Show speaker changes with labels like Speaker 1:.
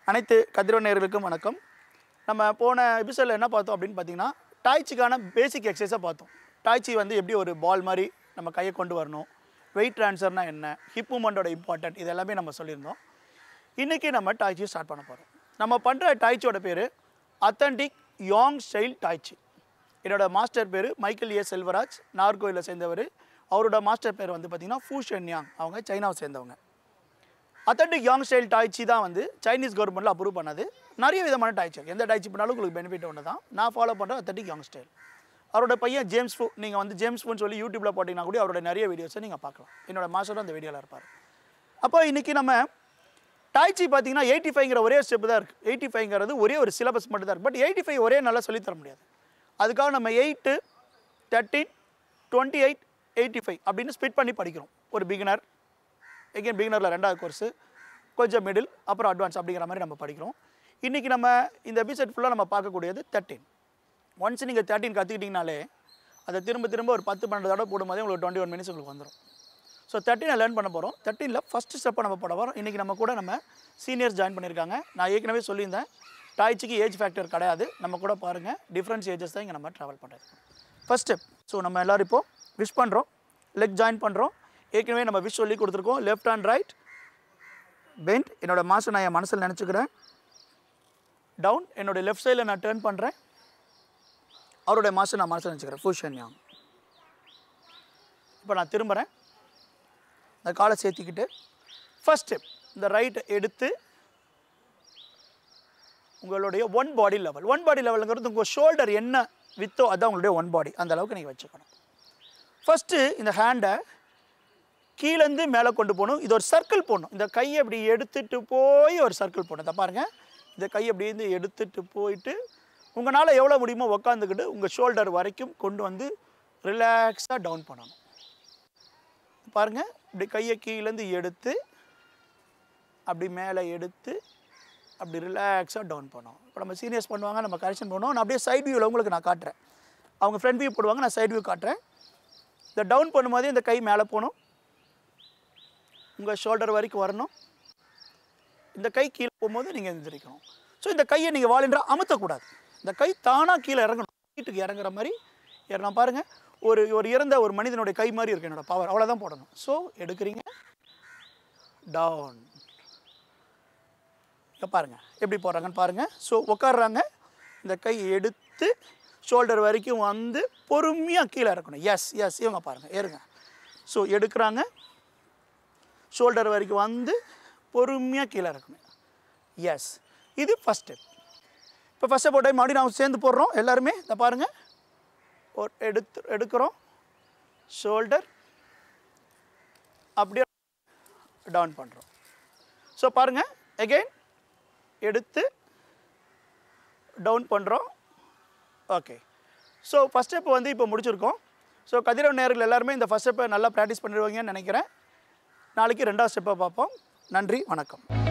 Speaker 1: அனைத்து கதிரவன் நேயர்களுக்கும் வணக்கம் நம்ம போன எபிசோடில் என்ன பார்த்தோம் அப்படின்னு பார்த்தீங்கன்னா டாய்ச்சிக்கான பேசிக் எக்ஸசைஸாக பார்த்தோம் டாய்ச்சி வந்து எப்படி ஒரு பால் மாதிரி நம்ம கையை கொண்டு வரணும் வெயிட் ட்ரான்ஸ்ஃபர்னா என்ன ஹிப் மூமெண்ட்டோட இம்பார்ட்டன்ட் இது எல்லாமே நம்ம சொல்லியிருந்தோம் இன்றைக்கி நம்ம டாய்ச்சி ஸ்டார்ட் பண்ண போகிறோம் நம்ம பண்ணுற டாய்ச்சியோட பேர் அத்தன்டிக் யாங் ஸ்டைல் டாய்ச்சி என்னோட மாஸ்டர் பேர் மைக்கேல் ஏ செல்வராஜ் நார்கோயிலில் சேர்ந்தவர் அவரோட மாஸ்டர் பேர் வந்து பார்த்திங்கன்னா ஃபூ ஷென் யாங் அவங்க சைனாவை சேர்ந்தவங்க அத்தன்டிக் யாங் ஸ்டைல் டாய்ச்சி தான் வந்து சைனீஸ் கவர்மெண்ட்டில் அப்ரூவ் பண்ணது நிறைய விதமான டாய்ச்சி இருக்கு. எந்த டாய்ச்சி பண்ணாலும் உங்களுக்கு பெனிஃபிட் ஒன்று தான் நான் ஃபாலோ பண்ணுற அத்தன்டிக் யாங் ஸ்டைல் அவரோட பையன் ஜேம்ஸ் ஃபூ நீங்கள் வந்து ஜேம்ஸ் ஃபூன்னு சொல்லி யூடியூப்பில் போட்டிங்கன்னா கூட அவரோட நிறைய வீடியோஸை நீங்கள் பார்க்கலாம் என்னோட மாஸ்டரும் அந்த வீடியோவில் இருப்பார் அப்போ இன்றைக்கி நம்ம டாய்ச்சி பார்த்தீங்கன்னா எயிட்டி ஃபைவ்ங்கிற ஒரே ஸ்டெப் தான் இருக்குது எயிட்டி ஃபைவ்ங்கிறது ஒரே ஒரு சிலபஸ் மட்டும் தான் இருக்குது பட் எயிட்டி ஃபைவ் ஒரே நல்லா சொல்லித் தர முடியாது அதுக்காக நம்ம eight thirteen twenty eight eighty five அப்படின்னு ஸ்பிட் பண்ணி படிக்கிறோம் ஒரு பிகினர் எகெயின் பிகினரில் ரெண்டாவது கோர்ஸு கொஞ்சம் மிடில் அப்புறம் அட்வான்ஸ் அப்படிங்கிற மாதிரி நம்ம படிக்கிறோம் இன்றைக்கி நம்ம இந்த எபிசோட் ஃபுல்லாக நம்ம பார்க்கக்கூடியது தேர்ட்டீன் ஒன்ஸ் நீங்கள் தேர்ட்டின் கற்றுக்கிட்டிங்கனாலே அதை திரும்ப திரும்ப ஒரு பத்து பன்னெண்டு தடவை போடும்போதே உங்களுக்கு டுவெண்ட்டி ஒன் மினிட்ஸ் உங்களுக்கு வந்துடும் ஸோ தேர்ட்டினை லேர்ன் பண்ண போகிறோம் தேர்ட்டீனில் ஃபஸ்ட்டு ஸ்டெப்பை நம்ம போட வரோம் இன்றைக்கி நம்ம கூட நம்ம சீனியர்ஸ் ஜாயின் பண்ணியிருக்காங்க நான் ஏற்கனவே சொல்லியிருந்தேன் டாய்ச்சிக்கு ஏஜ் ஃபேக்டர் கிடையாது நம்ம கூட பாருங்கள் டிஃப்ரெண்ட்ஸ் ஏஜஸ் தான் இங்கே நம்ம ட்ராவல் பண்ணுறது ஃபஸ்ட் ஸ்டெப் ஸோ நம்ம எல்லோரும் இப்போ விஷ் பண்ணுறோம் லெக் ஜாயின் பண்ணுறோம் ஏற்கனவே நம்ம விஷ் சொல்லி கொடுத்துருக்கோம் லெஃப்ட் அண்ட் ரைட் பெண்ட் என்னோட மாஸ்டர் நான் என் மனசில் நினச்சிக்கிறேன் டவுன் என்னோட லெஃப்ட் சைடில் நான் டேர்ன் பண்ணுறேன் அவருடைய மாஸ்டர் நான் மனசில் நினச்சிக்கிறேன் ஃபூஷன் யாங் இப்போ நான் திரும்புகிறேன் இந்த காலை சேர்த்திக்கிட்டு ஃபர்ஸ்ட் ஸ்டெப் இந்த ரைட்டை எடுத்து உங்களுடைய one body level one body லெவலுங்கிறது உங்கள் ஷோல்டர் என்ன வித்தோ அதான் உங்களுடைய ஒன் பாடி அந்த அளவுக்கு நீங்கள் வச்சுக்கணும் ஃபஸ்ட்டு இந்த ஹேண்டை கீழேருந்து மேலே கொண்டு போகணும் இது ஒரு சர்க்கிள் போடணும் இந்த கையை இப்படி எடுத்துட்டு போய் ஒரு சர்க்கிள் போடணும் இதை பாருங்கள் இந்த கையை இப்படி இருந்து எடுத்துட்டு போயிட்டு உங்களால் எவ்வளோ முடியுமோ உக்காந்துக்கிட்டு உங்கள் ஷோல்டர் வரைக்கும் கொண்டு வந்து ரிலாக்ஸாக டவுன் பண்ணணும் பாருங்கள் இப்படி கையை கீழேருந்து எடுத்து அப்படி மேலே எடுத்து அப்படி ரிலாக்ஸாக டவுன் பண்ணோம் இப்போ நம்ம சீனியர்ஸ் பண்ணுவாங்க நம்ம கரெக்ஷன் பண்ணுவோம் நான் அப்படியே சைட் வியூவில் உங்களுக்கு நான் காட்டுறேன் அவங்க ஃப்ரண்ட் வியூ போடுவாங்க நான் சைட் வியூ காட்டுறேன் இந்த டவுன் பண்ணும்போதே இந்த கை மேலே போகணும் உங்கள் ஷோல்டர் வரைக்கும் வரணும் இந்த கை கீழே போகும்போது நீங்கள் எந்திரிக்கணும் ஸோ இந்த கையை நீங்கள் வாலின்றா அமுத்தக்கூடாது இந்த கை தானாக கீழே இறங்கணும் வீட்டுக்கு இறங்குற மாதிரி இறங்கணும் பாருங்கள் ஒரு ஒரு இறந்த ஒரு மனிதனுடைய கை மாதிரி இருக்கு என்னோட பவர் அவ்வளோதான் போடணும் ஸோ எடுக்கிறீங்க டவுன் இங்கே பாருங்கள் எப்படி போடுறாங்கன்னு பாருங்கள் ஸோ உட்காடுறாங்க இந்த கை எடுத்து ஷோல்டர் வரைக்கும் வந்து பொறுமையாக கீழே இறக்கணும் எஸ் எஸ் இவங்க பாருங்கள் ஏறுங்க ஸோ எடுக்கிறாங்க ஷோல்டர் வரைக்கும் வந்து பொறுமையாக கீழே இறக்கணும் எஸ் இது ஃபஸ்ட் ஸ்டெப் இப்போ ஃபஸ்ட் ஸ்டெப் டைம் மறுபடியும் நான் சேர்ந்து போடுறோம் எல்லாருமே இதை பாருங்கள் ஒரு எடுத்து எடுக்கிறோம் ஷோல்டர் அப்படியே டவுன் பண்ணுறோம் ஸோ பாருங்கள் எகெயின் எடுத்து டவுன் பண்ணுறோம் ஓகே ஸோ ஃபஸ்ட் ஸ்டெப் வந்து இப்போ முடிச்சிருக்கோம் ஸோ கதிரவன் நேர்கள் எல்லாருமே இந்த ஃபஸ்ட் ஸ்டெப்பை நல்லா ப்ராக்டிஸ் பண்ணிடுவாங்கன்னு நினைக்கிறேன் நாளைக்கு ரெண்டாவது ஸ்டெப்பை பார்ப்போம் நன்றி வணக்கம்